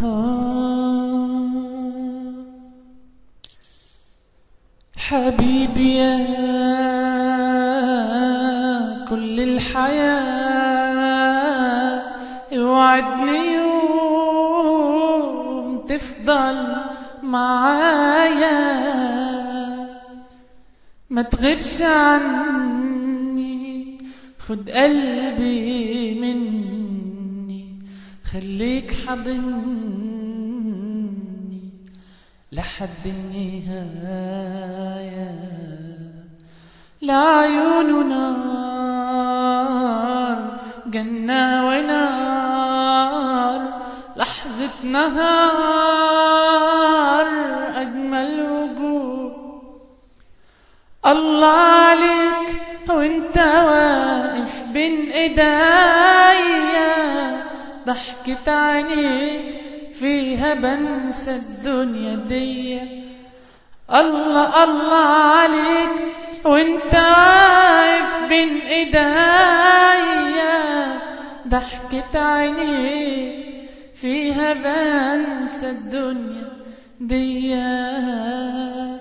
حبيبي يا كل الحياة اوعدني يوم تفضل معايا ما تغيبش عني خد قلبي مني خليك حضني لحد النهاية لعيون نار جنة ونار لحظة نهار أجمل وجود الله عليك وانت واقف بين ايديا ضحكة عينيك فيها بنسى الدنيا دي الله الله عليك وانت واقف بين ايديا ضحكة عينيك فيها بنسى الدنيا دي